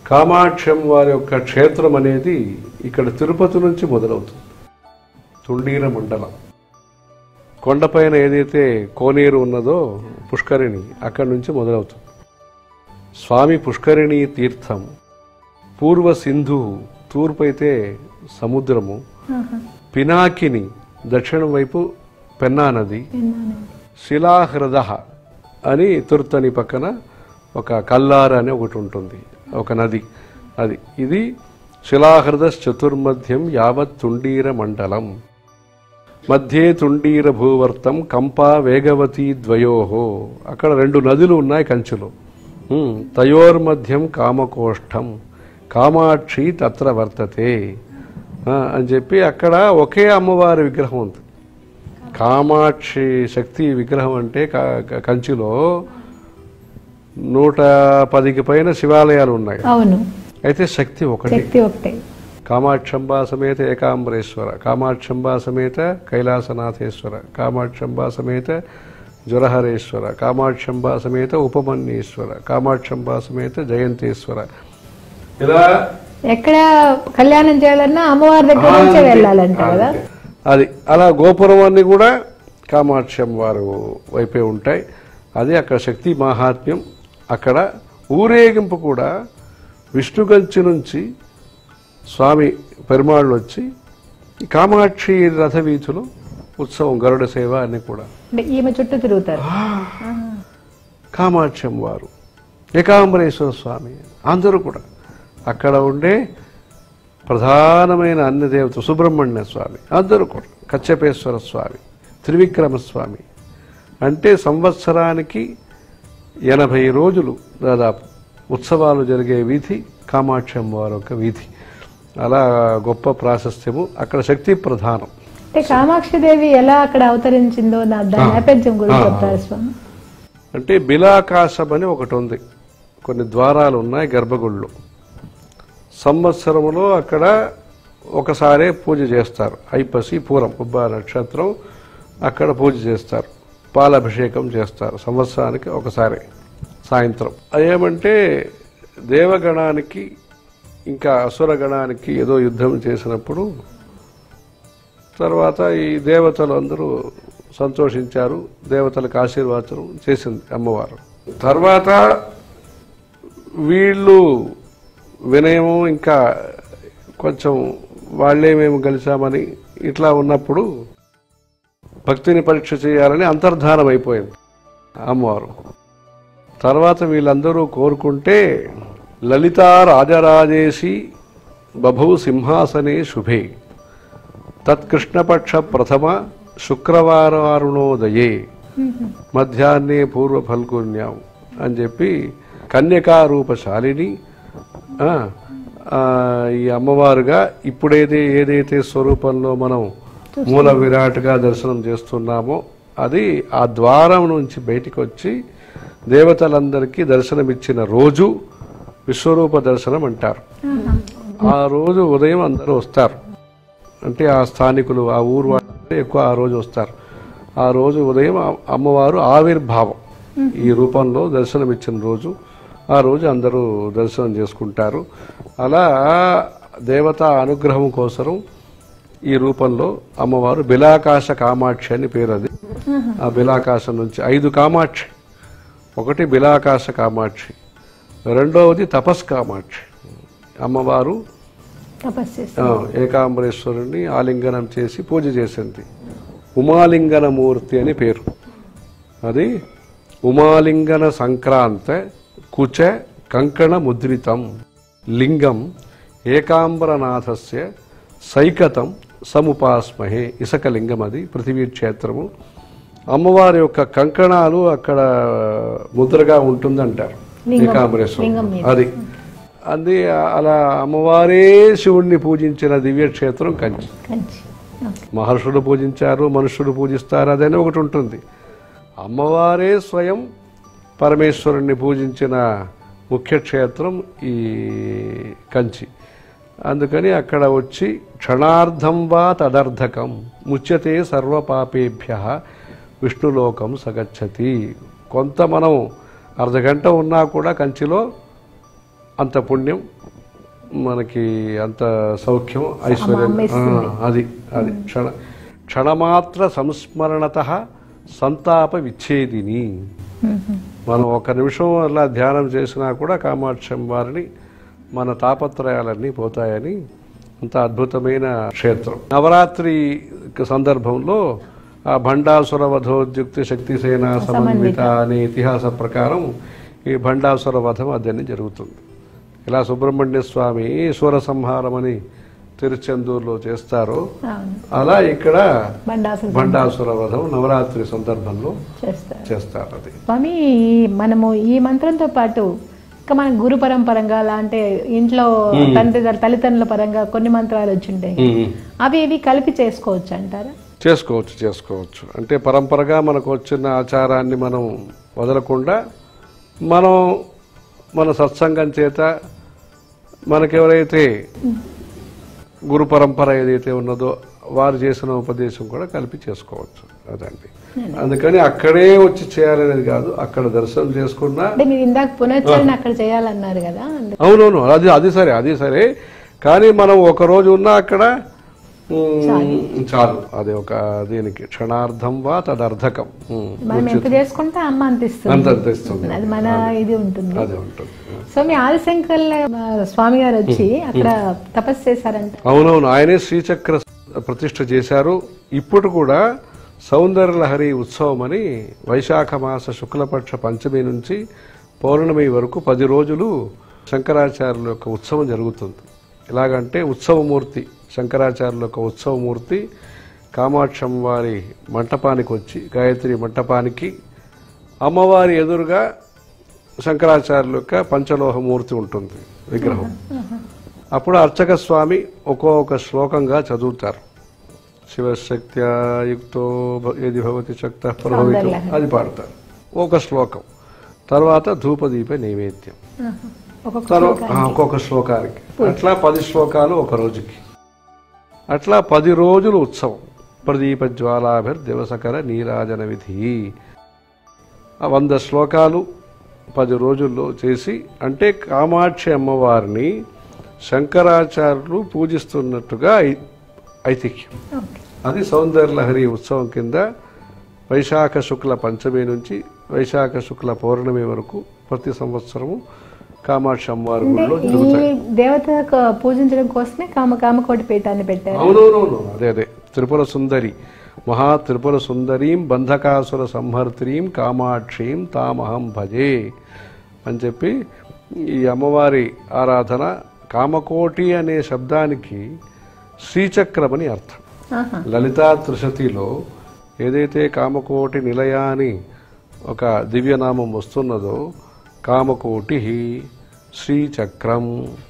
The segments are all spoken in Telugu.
కామాక్షం వారి యొక్క క్షేత్రం అనేది ఇక్కడ తిరుపతి నుంచి మొదలవుతుంది తుండీర మండలం కొండపైన ఏదైతే కోనేరు ఉన్నదో పుష్కరిణి అక్కడి నుంచి మొదలవుతుంది స్వామి పుష్కరిణి తీర్థం పూర్వ సింధు తూర్పు అయితే సముద్రము పినాకిని దక్షిణం వైపు పెన్నా నది శిలాహృద అని తుర్తని పక్కన ఒక కల్లార అని ఒకటి ఉంటుంది ఒక నది అది ఇది శిలాహృద చతుర్మధ్యం యావత్ తుండీర మండలం మధ్యే తుండీర భూవర్తం కంపా వేగవతి ద్వయోహో అక్కడ రెండు నదులు ఉన్నాయి కంచులో హ్మ్. తయోర్మధ్యం కామకోష్టం కామాక్షి తత్ర వర్తతే ఆ, అని చెప్పి అక్కడ ఒకే అమ్మవారి విగ్రహం ఉంది కామాక్షి శక్తి విగ్రహం అంటే క- క- కంచిలో నూట పదికి పైన శివాలయాలు ఉన్నాయి అవును అయితే శక్తి ఒకటి శక్తి ఒకటే కామాక్షంబా సమేత ఏకాంబరేశ్వర కామాక్షంబా సమేత కైలాసనాథేశ్వర కామాక్షంబా సమేత జ్వరహరేశ్వర కామాక్షంబా సమేత ఉపమన్యేశ్వర కామాక్షంబా సమేత జయంతేశ్వర ఇలా ఎక్కడ కళ్యాణం చేయాలన్నా అమ్మవారి దగ్గర నుంచే వెళ్ళాలంట కదా అది అలా గోపురం అన్ని కూడా కామాక్షం వారు వైపే ఉంటాయి అది అక్కడ శక్తి మాహాత్మ్యం అక్కడ ఊరేగింపు కూడా విష్ణుగంచి నుంచి స్వామి పెరుమాళ్ళు వచ్చి ఈ కామాక్షి రథ వీధులు ఉత్సవం గరుడ సేవ అన్ని కూడా అంటే ఈమె చుట్టూ తిరుగుతారు కామాక్షం వారు ఏకాంబరేశ్వర స్వామి అందరూ కూడా అక్కడ ఉండే ప్రధానమైన అన్ని దేవత సుబ్రహ్మణ్య స్వామి అందరూ కూడా కచ్చపేశ్వర స్వామి త్రివిక్రమ స్వామి అంటే సంవత్సరానికి ఎనభై రోజులు దాదాపు ఉత్సవాలు జరిగే వీధి కామాక్షం వారి యొక్క వీధి అలా గొప్ప ప్రాశస్త్యము అక్కడ శక్తి ప్రధానం అంటే కామాక్షి దేవి ఎలా అక్కడ అవతరించిందో నా- దాని నేపథ్యం గురించి చెప్తారు స్వామి అంటే బిలాకాశం అని ఒకటి ఉంది కొన్ని ద్వారాలు ఉన్నాయి గర్భగుళ్ళు సంవత్సరంలో అక్కడ ఒకసారే పూజ చేస్తారు ఐపసి పూరం ఉబ్బ నక్షత్రం అక్కడ పూజ చేస్తారు పాలాభిషేకం చేస్తారు సంవత్సరానికి ఒకసారి సాయంత్రం అదేమంటే దేవగణానికి ఇంకా అసురగణానికి ఏదో యుద్ధం చేసినప్పుడు తర్వాత ఈ దేవతలు అందరూ సంతోషించారు దేవతలకు ఆశీర్వాదం చేసింది అమ్మవారు తర్వాత వీళ్ళు వినయము ఇంకా కొంచెం వాళ్ళే మేము కలిసామని ఇట్లా ఉన్నప్పుడు భక్తిని పరీక్ష చేయాలని అంతర్ధానం అయిపోయింది అమ్మవారు తర్వాత వీళ్ళందరూ కోరుకుంటే లలితా రాజరాజేసి బభౌ సింహాసనే శుభే తత్కృష్ణపక్ష ప్రథమ శుక్రవారారుణోదయే మధ్యాహ్నే పూర్వ ఫల్గుణ్యాం అని చెప్పి కన్యకారూపశాలిని ఆ, ఆ, ఈ అమ్మవారుగా ఇప్పుడేదే ఏదైతే స్వరూపంలో మనం మూల విరాట్గా దర్శనం చేస్తున్నామో అది ఆ ద్వారం నుంచి బయటికి వచ్చి దేవతలందరికీ దర్శనమిచ్చిన రోజు విశ్వరూప దర్శనం అంటారు ఆ రోజు ఉదయం అందరూ వస్తారు అంటే ఆ స్థానికులు ఆ ఊరు వాళ్ళు ఎక్కువ ఆ రోజు వస్తారు ఆ రోజు ఉదయం ఆ అమ్మవారు ఆవిర్భావం ఈ రూపంలో దర్శనమిచ్చిన రోజు ఆ రోజు అందరూ దర్శనం చేసుకుంటారు అలా దేవత అనుగ్రహం కోసరం ఈ రూపంలో అమ్మవారు బిలాకాశ కామాక్షి అని పేరు అది ఆ బిలాకాశం నుంచి ఐదు కామాక్షి ఒకటి బిలాకాశ కామాక్షి రెండవది తపస్ కామాక్షి అమ్మవారు తపస్సు చేస్తారు. ఆ, ఏకాంబరేశ్వరుణ్ణి ఆలింగనం చేసి పూజ చేసింది ఉమాలింగన మూర్తి అని పేరు అది ఉమాలింగన సంక్రాంత కుచ కంకణ ముద్రితం లింగం ఏకాంబరనాథస్య సైకతం సముపాస్మహే ఇసక లింగం అది పృథివీ క్షేత్రము అమ్మవారి యొక్క కంకణాలు అక్కడ ముద్రగా ఉంటుందంటారు లింగం- ఏకాంబరేశ్వరం లింగం మీద. అది అది అలా అమ్మవారే శివుణ్ణి పూజించిన దివ్యక్షేత్రం కంచి కంచి ఓకే. మహర్షులు పూజించారు మనుషులు పూజిస్తారు అదని ఒకటి ఉంటుంది అమ్మవారే స్వయం పరమేశ్వరుణ్ణి పూజించిన ముఖ్య క్షేత్రం ఈ కంచి అందుకని అక్కడ వచ్చి క్షణార్థం వా తదర్థకం ముచ్యతే సర్వపాపేభ్య విష్ణులోకం సగచ్చతి కొంత మనం అర్ధగంట ఉన్నా కూడా కంచిలో అంత పుణ్యం మనకి అంత సౌఖ్యం ఐశ్వర్యం అమ్మ ఇస్తుంది. ఆ, అది అది క్షణ క్షణమాత్ర సంస్మరణత సంతాప విచ్ఛేదిని మనం ఒక నిమిషం అలా ధ్యానం చేసినా కూడా కామాక్షం వారిని మన తాపత్రయాలన్నీ పోతాయని అంత అద్భుతమైన క్షేత్రం నవరాత్రి సందర్భంలో ఆ భండాసుర వధోద్యుక్తి శక్తిసేన సమన్విత అనే ఇతిహాస ప్రకారం ఈ భండాసుర వధం అదని జరుగుతుంది ఇలా సుబ్రహ్మణ్య స్వామి సూర సంహారం అని తిరుచెందూరులో చేస్తారో అవును అలా ఇక్కడ బండాసులు భండాసుర వధం నవరాత్రి సందర్భంలో చేస్తారు చేస్తారు అది స్వామి మనము ఈ మంత్రంతో పాటు ఇంకా మన గురు పరంపరంగా అలా అంటే ఇంట్లో తండ్రి తల్లిదండ్రుల పరంగా కొన్ని మంత్రాలు వచ్చింటాయి అవి ఇవి కలిపి చేసుకోవచ్చు అంటారా చేసుకోవచ్చు చేసుకోవచ్చు అంటే పరంపరగా మనకు వచ్చిన ఆచారాన్ని మనం వదలకుండా మనం మన సత్సంగం చేత మనకెవరైతే గురు పరంపర ఏదైతే ఉన్నదో వారు చేసిన ఉపదేశం కూడా కలిపి చేసుకోవచ్చు అదండి అందుకని అక్కడే వచ్చి చేయాలనేది కాదు అక్కడ దర్శనం చేసుకున్నా అంటే మీరు ఇందాక పునశ్చరణ అక్కడ చేయాలన్నారు కదా అందు- అవునవును అది అది సరే అది సరే కానీ మనం ఒక రోజు ఉన్నా అక్కడ ఉమ్, చాలు అది ఒక దీనికి క్షణార్థం వా తదర్థకం ఉమ్, మనం ఎంత చేసుకుంటే అమ్మ అంత ఇస్తుంది అంత అనిపిస్తుంది అది మన ఇది ఉంటుంది అదే ఉంటుంది సో మీ ఆదిశంకర్ స్వామి గారు వచ్చి అక్కడ తపస్సు చేశారంట అవునవును ఆయనే శ్రీచక్ర ప్రతిష్ఠ చేశారు ఇప్పుడు కూడా సౌందర్యలహరి ఉత్సవం అని వైశాఖ మాస శుక్లపక్ష పంచమి నుంచి పౌర్ణమి వరకు పది రోజులు శంకరాచార్యుల యొక్క ఉత్సవం జరుగుతుంది ఎలాగంటే ఉత్సవమూర్తి శంకరాచార్యుల యొక్క ఉత్సవమూర్తి కామాక్షం వారి మంటపానికి వచ్చి గాయత్రి మంటపానికి అమ్మవారి ఎదురుగా శంకరాచార్యుల యొక్క పంచలోహమూర్తి ఉంటుంది విగ్రహం అప్పుడు అర్చక స్వామి ఒక్కొక్క శ్లోకంగా చదువుతారు శివశక్త్యా యుక్తో భ- ఏది భవతి శక్త ప్రభవితం సౌందర్యలహరి. అది పాడతారు ఒక శ్లోకం తర్వాత ధూపదీప నైవేద్యం ఆహా. ఒక్కొక్క తర్వాత శ్లోకానికి. ఆ, ఒక్కొక్క శ్లోకానికి అట్లా పది శ్లోకాలు ఒక రోజుకి అట్లా పది రోజులు ఉత్సవం ప్రదీప జ్వాలాభిర్ దివసకర నీరాజన విధి ఆ వంద శ్లోకాలు పది రోజుల్లో చేసి అంటే కామాక్షి అమ్మవారిని శంకరాచార్యులు పూజిస్తున్నట్టుగా ఐ- ఐతిహ్యం ఓకే. అది సౌందర్యలహరి ఉత్సవం కింద వైశాఖ శుక్ల పంచమి నుంచి వైశాఖ శుక్ల పౌర్ణమి వరకు ప్రతి సంవత్సరము కామాక్షి అమ్మవారి అంటే గుడిలో ఈ జరుగుతాయి దేవత పూజించడం కోసమే కామ కామకోటి పీఠాన్ని పెట్టారు అవునవునవును అదే అదే త్రిపుర సుందరి మహా త్రిపుర సుందరీం బంధకాసుర సంహర్త్రీం కామాక్షీం తామహం భజే అని చెప్పి ఈ అమ్మవారి ఆరాధన కామకోటి అనే శబ్దానికి శ్రీచక్రం అని అర్థం ఆహా. లలితా త్రిశతిలో ఏదైతే కామకోటి నిలయ అని ఒక దివ్యనామం వస్తున్నదో కామకోటి శ్రీచక్రం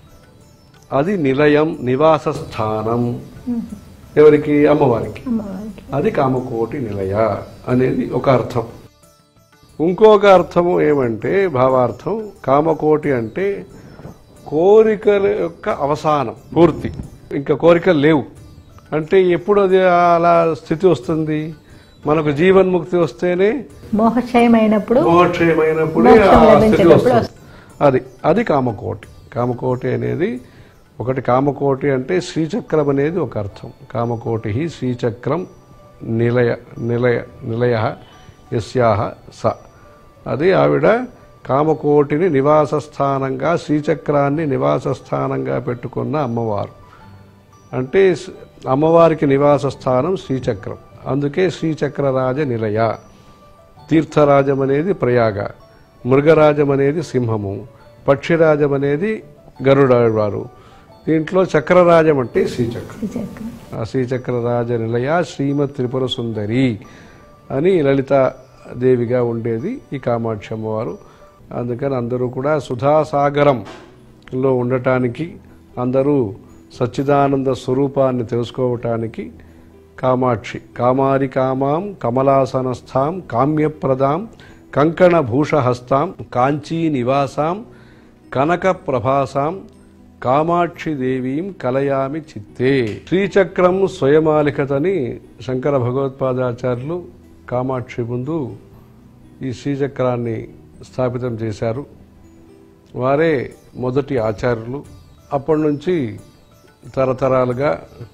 అది నిలయం నివాస స్థానం ఎవరికి అమ్మవారికి అమ్మవారికి అది కామకోటి నిలయ అనేది ఒక అర్థం ఇంకొక అర్థము ఏమంటే భావార్థం కామకోటి అంటే కోరికల యొక్క అవసానం పూర్తి ఇంకా కోరికలు లేవు అంటే ఎప్పుడు అది అలా స్థితి వస్తుంది మనకు జీవన్ముక్తి వస్తేనే మోహక్షయమైనప్పుడు మోక్షమైనప్పుడే ఆ మోక్షం స్థితి లభించేటప్పుడు వస్తుంది అది అది కామకోటి కామకోటి అనేది ఒకటి కామకోటి అంటే శ్రీచక్రం అనేది ఒక అర్థం కామకోటి శ్రీచక్రం నిలయ నిలయ నిలయ యస్యాహ స అది ఆవిడ కామకోటిని నివాస స్థానంగా శ్రీచక్రాన్ని నివాస స్థానంగా పెట్టుకున్న అమ్మవారు అంటే స్- అమ్మవారికి నివాస స్థానం శ్రీచక్రం అందుకే శ్రీచక్రరాజ నిలయ తీర్థరాజం అనేది ప్రయాగ మృగరాజం అనేది సింహము పక్షిరాజం అనేది గరుడాళ్వారు దీంట్లో చక్రరాజం అంటే శ్రీచక్రం శ్రీచక్రం. ఆ శ్రీచక్రరాజ నిలయ శ్రీమద్ త్రిపుర సుందరి అని లలిత దేవిగా ఉండేది ఈ కామాక్షి అమ్మవారు అందుకని అందరూ కూడా సుధాసాగరంలో ఉండటానికి అందరూ సచ్చిదానంద స్వరూపాన్ని తెలుసుకోవటానికి కామాక్షి కామారి కామాం కమలాసనస్థాం కామ్యప్రదాం కంకణభూషహస్తాం కాంచీ నివాసాం కనక ప్రభాసాం కామాక్షి దేవీం కలయామి చిత్తే శ్రీచక్రం స్వయమాలికతని శంకర భగవత్పాదాచార్యులు కామాక్షి ముందు ఈ శ్రీచక్రాన్ని స్థాపితం చేశారు వారే మొదటి ఆచార్యులు అప్పటి నుంచి తరతరాలుగా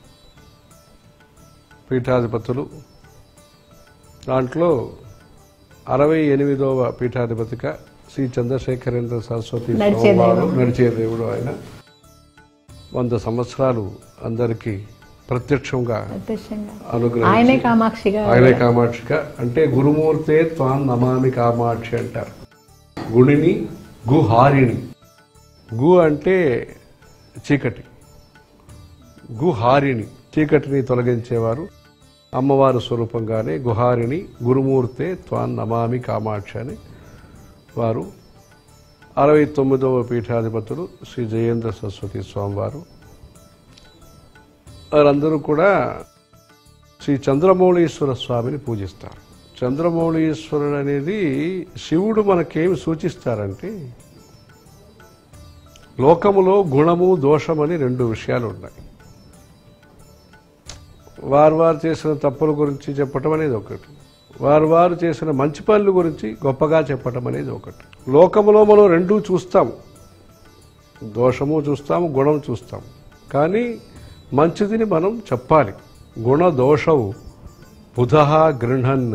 పీఠాధిపతులు దాంట్లో అరవై ఎనిమిదవ పీఠాధిపతిగా శ్రీ చంద్రశేఖరేంద్ర సరస్వతి నడిచే స్వామివారు నడిచే దేవుడు ఆయన వంద సంవత్సరాలు అందరికీ ప్రత్యక్షంగా ప్రత్యక్షంగా అనుగ్రహించి ఆయనే కామాక్షిగా ఆయనే కామాక్షిక అంటే గురుమూర్తే త్వాం నమామి కామాక్షి అంటారు గుణిని గుహారిణి గు అంటే చీకటి గుహారిణి చీకటిని తొలగించేవారు అమ్మవారి స్వరూపంగానే గుహారిణి గురుమూర్తే త్వాన్ నమామి కామాక్షి అని వారు అరవై తొమ్మిదవ పీఠాధిపతులు శ్రీ జయేంద్ర సరస్వతి స్వామివారు వారందరూ కూడా శ్రీ చంద్రమౌళీశ్వర స్వామిని పూజిస్తారు చంద్రమౌళీశ్వరుడు అనేది శివుడు మనకేమి సూచిస్తారంటే లోకములో గుణము దోషమని రెండు విషయాలు ఉన్నాయి వారు వారు చేసిన తప్పుల గురించి చెప్పటం అనేది ఒకటి వారు వారు చేసిన మంచి పనుల గురించి గొప్పగా చెప్పటం అనేది ఒకటి లోకములో మనం రెండూ చూస్తాము దోషము చూస్తాము గుణం చూస్తాము కానీ మంచిదిని మనం చెప్పాలి గుణ దోషవు బుధ గృహన్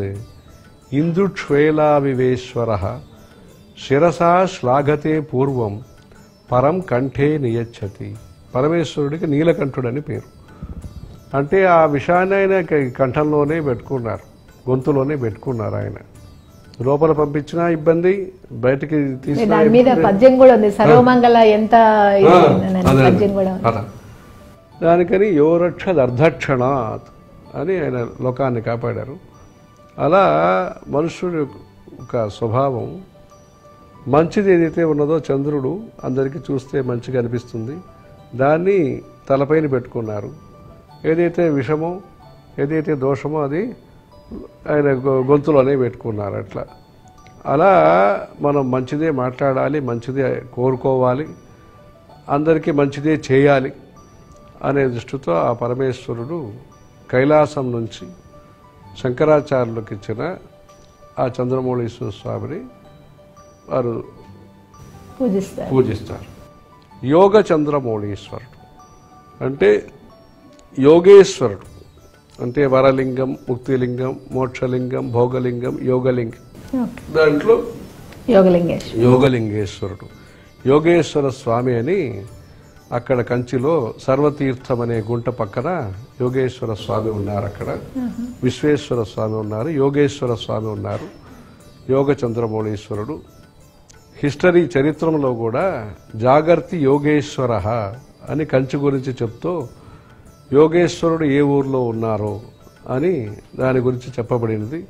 ఇందుక్షేలావివేశ్వర శిరసా శ్లాఘతే పూర్వం పరం కంఠే నియచ్చతి పరమేశ్వరుడికి నీలకంఠుడని పేరు అంటే ఆ విషయాన్ని ఆయన క- కంఠంలోనే పెట్టుకున్నారు గొంతులోనే పెట్టుకున్నారు ఆయన లోపల పంపించినా ఇబ్బంది బయటికి తీసినా దాని మీద ఇబ్బంది. పద్యం కూడా ఉంది సర్వమంగళ ఎంత ఇది ఆ, ఉందనని అదే, పద్యం కూడా ఉంది. అలా. దానికని యోరక్షదర్ధక్షణాత్ అని ఆయన లోకాన్ని కాపాడారు అలా మనుషుడి ఒక స్వభావం మంచిది ఏదైతే ఉన్నదో చంద్రుడు అందరికీ చూస్తే మంచిగా అనిపిస్తుంది దాన్ని తలపైన పెట్టుకున్నారు ఏదైతే విషమో ఏదైతే దోషమో అది ఆయన గొ- గొంతులోనే పెట్టుకున్నారు అట్లా అలా మనం మంచిదే మాట్లాడాలి మంచిదే కోరుకోవాలి అందరికీ మంచిదే చేయాలి అనే దృష్టితో ఆ పరమేశ్వరుడు కైలాసం నుంచి శంకరాచార్యులకు ఇచ్చిన ఆ చంద్రమౌళీశ్వర స్వామిని వారు పూజిస్తారు పూజిస్తారు యోగ చంద్రమౌళీశ్వరుడు అంటే యోగేశ్వరుడు అంటే వరలింగం ముక్తిలింగం మోక్షలింగం భోగలింగం యోగలింగం ఓకే. దాంట్లో యోగలింగేశ్వర యోగలింగేశ్వరుడు యోగేశ్వర స్వామి అని అక్కడ కంచిలో సర్వతీర్థం అనే గుంట పక్కన యోగేశ్వర స్వామి ఉన్నారు అక్కడ విశ్వేశ్వర స్వామి ఉన్నారు యోగేశ్వర స్వామి ఉన్నారు యోగ చంద్రమౌళీశ్వరుడు హిస్టరీ చరిత్రలో కూడా జాగర్తి యోగేశ్వర అని కంచి గురించి చెప్తూ యోగేశ్వరుడు ఏ ఊర్లో ఉన్నారో అని దాని గురించి చెప్పబడినది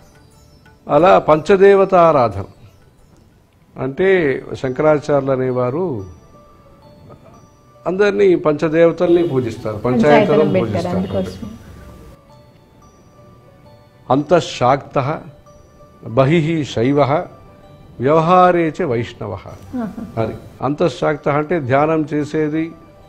అలా పంచదేవతారాధన అంటే శంకరాచార్యులు అనేవారు అందరినీ పంచదేవతల్ని పూజిస్తారు పంచాయతనం పంచాయతనం పెట్టారు పూజిస్తారు అందుకోసం అంతఃశాక్త బహిః శైవ వ్యవహారే చ వైష్ణవ అది అంతఃశాక్త అంటే ధ్యానం చేసేది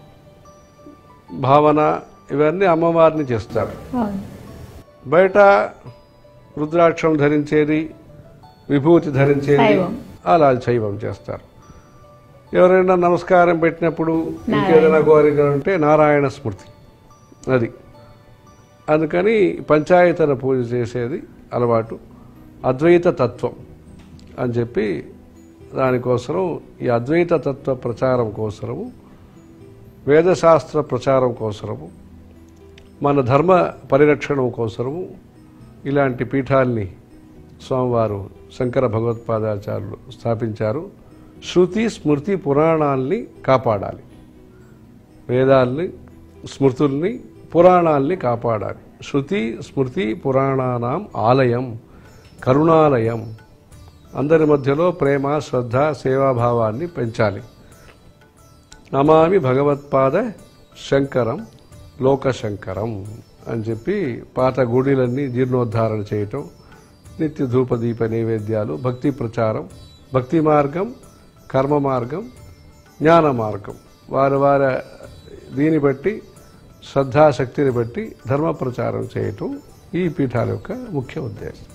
భావన ఇవన్నీ అమ్మవారిని చేస్తారు అవును. బయట రుద్రాక్షం ధరించేది విభూతి ధరించేది శైవం. అలా శైవం చేస్తారు ఎవరైనా నమస్కారం పెట్టినప్పుడు ఇంకేదైనా కోరిక ఉంటే నారాయణ స్మృతి అది అందుకని పంచాయతన పూజ చేసేది అలవాటు అద్వైత తత్వం అని చెప్పి దానికోసరం ఈ అద్వైత తత్వ ప్రచారం కోసరము వేదశాస్త్ర ప్రచారం కోసరము మన ధర్మ పరిరక్షణ కోసరము ఇలాంటి పీఠాల్ని స్వామివారు శంకర భగవత్పాదాచార్యులు స్థాపించారు శృతి స్మృతి పురాణాల్ని కాపాడాలి వేదాల్ని స్మృతుల్ని పురాణాల్ని కాపాడాలి శృతి స్మృతి పురాణానాం ఆలయం కరుణాలయం అందరి మధ్యలో ప్రేమ శ్రద్ధ సేవాభావాన్ని పెంచాలి నమామి భగవత్పాద శంకరం లోకశంకరం అని చెప్పి పాత గుడిలన్నీ జీర్ణోద్ధారణ చేయటం నిత్య ధూపదీప నైవేద్యాలు భక్తి ప్రచారం భక్తి మార్గం కర్మ మార్గం జ్ఞాన మార్గం వారి వారి దీన్ని బట్టి శ్రద్ధాశక్తిని బట్టి ధర్మ ప్రచారం చేయటం ఈ పీఠాల యొక్క ముఖ్య ఉద్దేశం